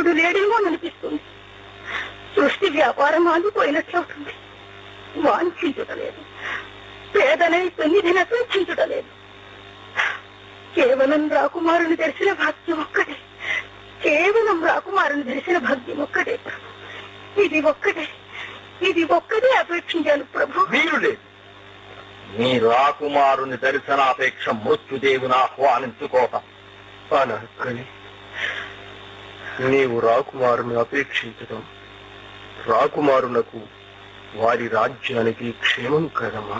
దేవుడు లేడేమో అనిపిస్తుంది సృష్టి వ్యాపారం ఆగిపోయినట్లవుతుంది వాంఛించుటలేదు పేదనై తొమ్మిదిన సూచించుటలేదు కేవలం రాకుమారుని దర్శన భాగ్యం ఒక్కటే కేవలం రాకుమారుని దర్శన భాగ్యం ఒక్కటే ప్రభు ఇది ఒక్కటే ఇది ఒక్కటే అపేక్షించాను ప్రభు వీలు లేదు నీ రాకుమారుని దర్శనాపేక్ష మృత్యుదేవుని ఆహ్వానించుకోవటం అనర్కని నీవు రాకుమారుని అపేక్షించడం రాకుమారునకు వారి రాజ్యానికి క్షేమం కదమ్మా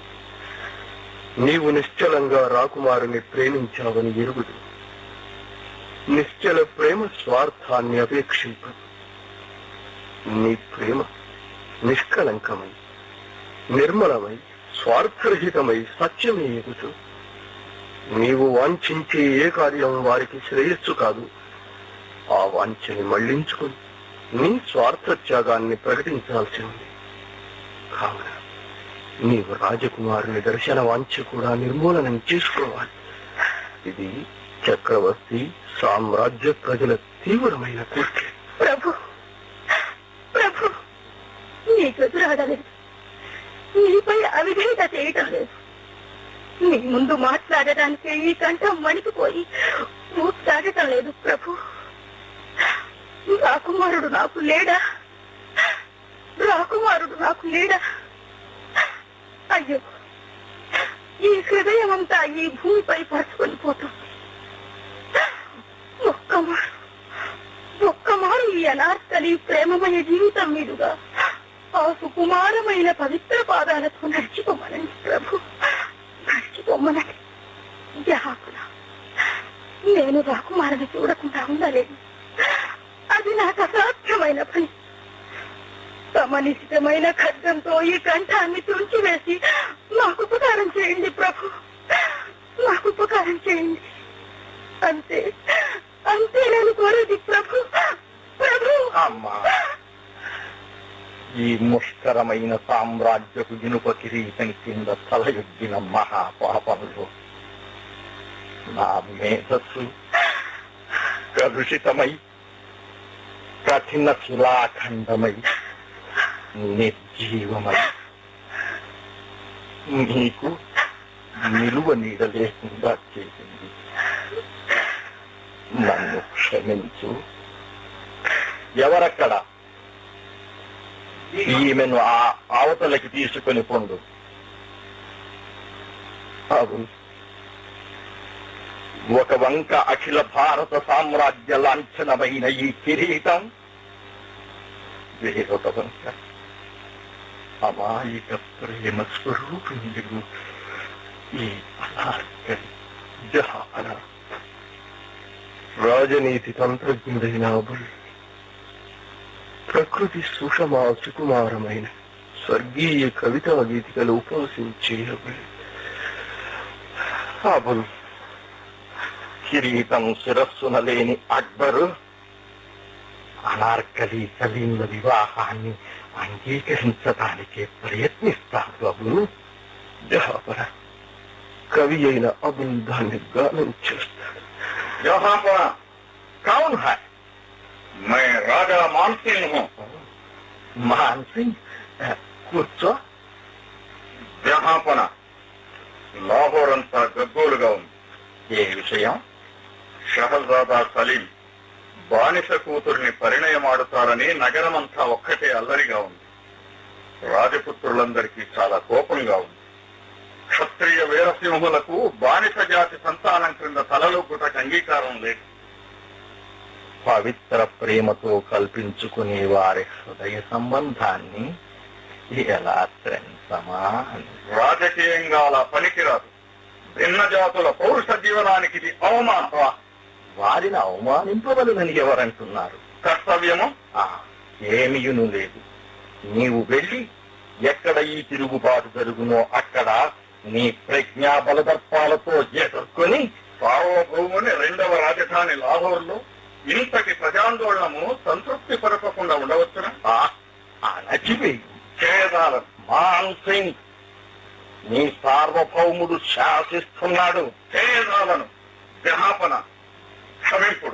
నీవు నిశ్చలంగా రాకుమారుని ప్రేమించావని ఎరుగుదు నిశ్చల ప్రేమ స్వార్థాన్ని అపేక్షింపదు నీ ప్రేమ నిష్కలంకమై నిర్మలమై స్వార్థరహితమై సత్యమే ఎగుతూ నీవు వాంఛించే ఏ కార్యం వారికి శ్రేయస్సు కాదు ఆ వాంఛని మళ్లించుకుని నీ స్వార్థ త్యాగాన్ని ప్రకటించాల్సి ఉంది కావున నీవు రాజకుమారుని దర్శన వాంఛ కూడా నిర్మూలనం చేసుకోవాలి ఇది చక్రవర్తి సామ్రాజ్య ప్రజల తీవ్రమైన కోరిక ప్రభు ప్రభు నీకు ఎదురాడలేదు నీపై అవిధేయత చేయటం లేదు నీ ముందు మాట్లాడడానికి ఈ కంఠం వణికిపోయి ఊట్లాడటం లేదు ప్రభు రాకుమారుడు నాకు లేడా రాకుమారుడు నాకు లేడా అయ్యో ఈ హృదయం అంతా ఈ భూమిపై పరుచుకొని పోతుంది ఒక్క మారు ఒక్క మారు ఈ అనార్కలి ప్రేమమయ జీవితం మీదుగా ఆ సుకుమారమైన పవిత్ర పాదాలతో నడిచిపోమనండి ప్రభు నడిచిపోమనండి జాకుల నేను రాకుమారిని చూడకుండా ఉండలేను అది నాకు అసాధ్యమైన పని సమనిశ్చితమైన ఖడ్గంతో ఈ కంఠాన్ని తుంచివేసి నాకు ఉపకారం చేయండి ప్రభు నాకు ఉపకారం చేయండి అంతే అంతే నేను కోరేది ప్రభు ప్రభు అమ్మా ఈ ముష్కరమైన సామ్రాజ్యపు ఇనుప కిరీటం కింద తలయొగ్గిన మహాపాపంలో నా మేధస్సు కలుషితమై కఠిన శిలాఖండమై నిర్జీవమై నీకు నిలువ నీడ లేకుండా చేసింది నన్ను క్షమించు ఎవరక్కడ ఈమెను ఆ అవతలకి తీసుకొని పొండు అవును ఒక వంక అఖిల భారత సామ్రాజ్య లాంఛనమైన ఈ కిరీటం వేరొక వంక అమాయక ప్రేమ స్వరూపిణుడు ఈ అనార్కలి జహాన రాజనీతి తంత్రజ్ఞుడైన అబుల్ ప్రకృతి సుషమా సుకుమారమైన స్వర్గీయ కవితా గీతికలు ఉపాసించే అబుల్ అబుల్ కిరీటం శిరస్సున లేని అక్బరు అనార్కలి సలీంల వివాహాన్ని అంగీకరించడానికే ప్రయత్నిస్తాడు అబుల్ జహాపర కవి అయిన అబుల్ దాన్ని గానం చేస్తాడు यहाँ पर कौन है मैं राजा मानसिंह हूँ मानसिंह కూర్చో జహాపన లాహోర్ అంతా గగ్గోలుగా ఉంది ఏ విషయం షహజాదా సలీం బానిస కూతుర్ని పరిణయమాడుతారని నగరమంతా ఒక్కటే అల్లరిగా ఉంది రాజపుత్రులందరికీ చాలా కోపంగా ఉంది క్షత్రియ వీరసింహులకు బానిస జాతి సంతానం క్రింద తలలోపుటకు అంగీకారం లేదు పవిత్ర ప్రేమతో కల్పించుకునే వారి హృదయ సంబంధాన్ని ఎలా త్రెంచమా రాజకీయంగా అలా పనికిరాదు భిన్న జాతుల పౌరుష జీవనానికి ఇది అవమానం వారిని అవమానింపవలనని ఎవరంటున్నారు కర్తవ్యము ఏమియును లేదు నీవు వెళ్ళి ఎక్కడ ఈ తిరుగుబాటు జరుగునో అక్కడ నీ ప్రజ్ఞా బలదర్పాలతో ఎదుర్కొని సార్వభౌముని రెండవ రాజధాని లాహోర్లో ఇంతటి ప్రజాందోళనము సంతృప్తి పరచకుండా ఉండవచ్చునా అణచివేయి చేదాలను మాన్ సింగ్ నీ సార్వభౌముడు శాసిస్తున్నాడు చేదాలను జహాపన క్షమింపుడు